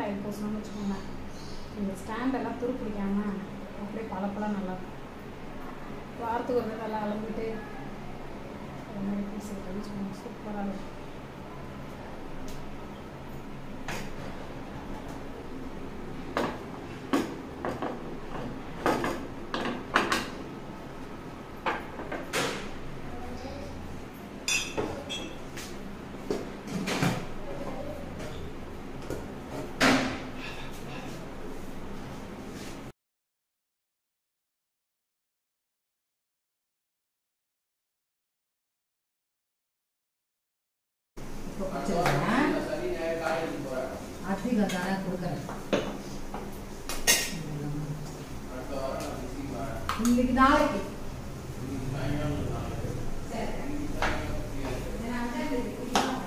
Oil பூசணும்னு வச்சுக்கோங்க இந்த ஸ்டாண்டெல்லாம் துரு பிடிக்காம அப்படியே பளபளன்னு நல்லா இருக்கும் வாரத்துக்கு ஒரு நல்லா அளந்துட்டு அது மாதிரி பீஸ் வச்சுக்கோங்க சூப்பராக இருக்கும் இப்போ வச்சிருக்கேன் அதிகம் தானே கொடுக்குறேன் இன்னைக்கு நாளைக்கு சரி. நான் அதான் இது குடிக்கலாம்.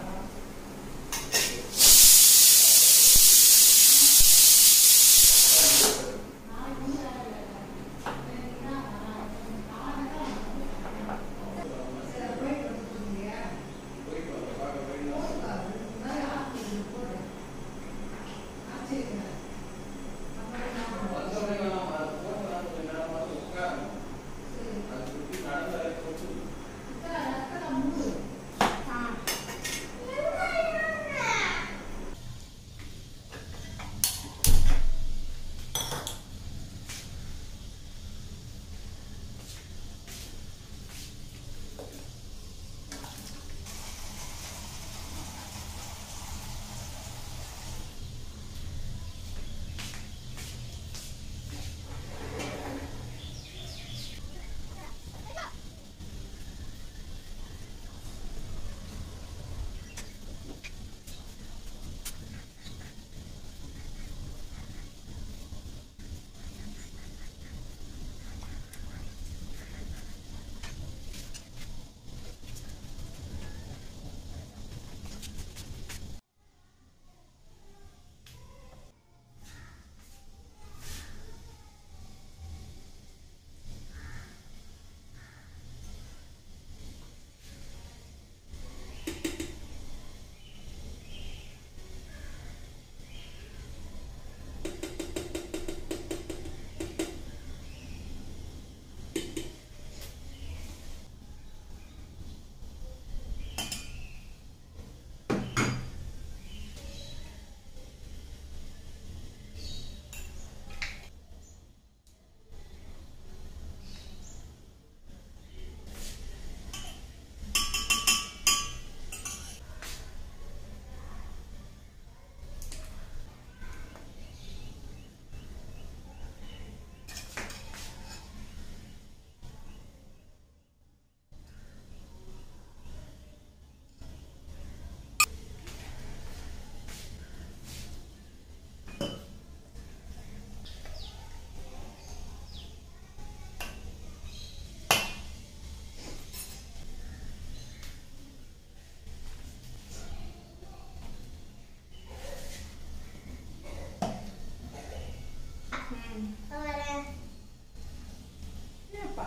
ஏப்பா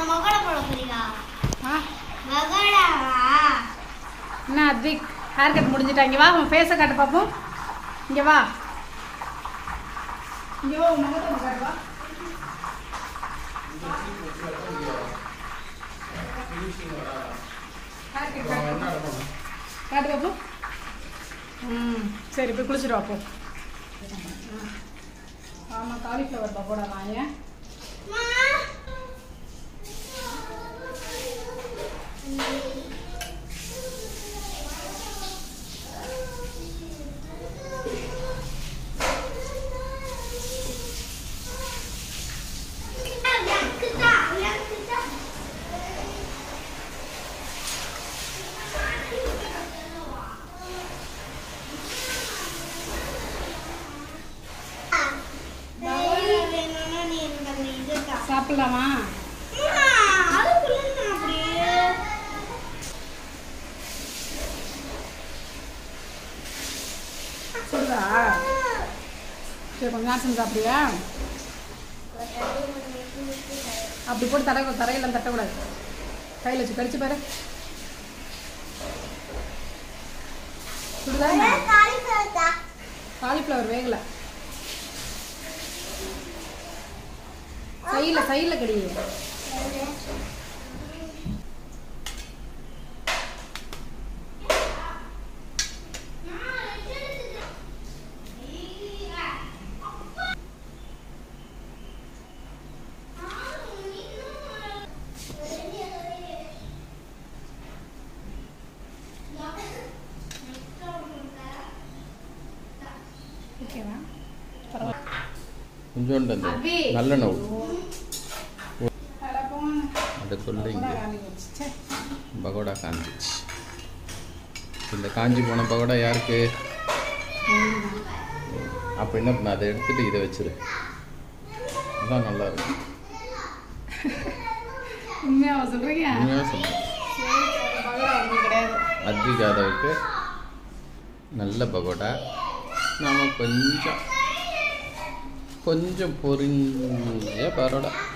மகட போட போறீங்க ஆ மகடாவா என்ன அத்விக் ஹேர் கட் முடிஞ்சிட்டா இங்கே வா உன் ஃபேஸை காட்டு பார்ப்போம் இங்கே வா இங்கே வா உன் முகத்தை வந்து காட்டு வா Hair cut காட்டு. காட்டு பார்ப்போம் ம் சரி போய் குளிச்சுட்டு வா போ ஆமாம் காலிஃப்ளவர் பக்கோடா தான் ஏன் சாப்பிடலாமா சொல்றா சரி கொஞ்ச நேரம் சாப்பிடுவியா அப்படி போட்டு தடை தரையெல்லாம் தட்டக்கூடாது கையில் வச்சு கடிச்சு பாரு சுடுதா என்ன? காலிஃப்ளவர் வேகல சைடில் சைடில் கடி ஓகேவா பரவாயில்ல கொஞ்சோண்டு அந்த அபி. நல்லெண்ணெய் அதில் போங்க அதை சொல்ல இங்கே ச்சே. பகோடா காஞ்சிச்சு இந்த காஞ்சி போன பகோடா யாருக்கு அப்போ என்ன பண்ண அதை எடுத்துட்டு இதை வச்சிரு அதான் நல்லா இருக்கும் உண்மையாவா சொல்றீங்க உண்மையாக சொன்னேன் சரி, சரி, பகோடா வந்து கிடையாது அத்விக் யாதவுக்கு நல்ல பகோடா நாம் கொஞ்சம் கொஞ்சம் பொரிஞ்ச பரோடா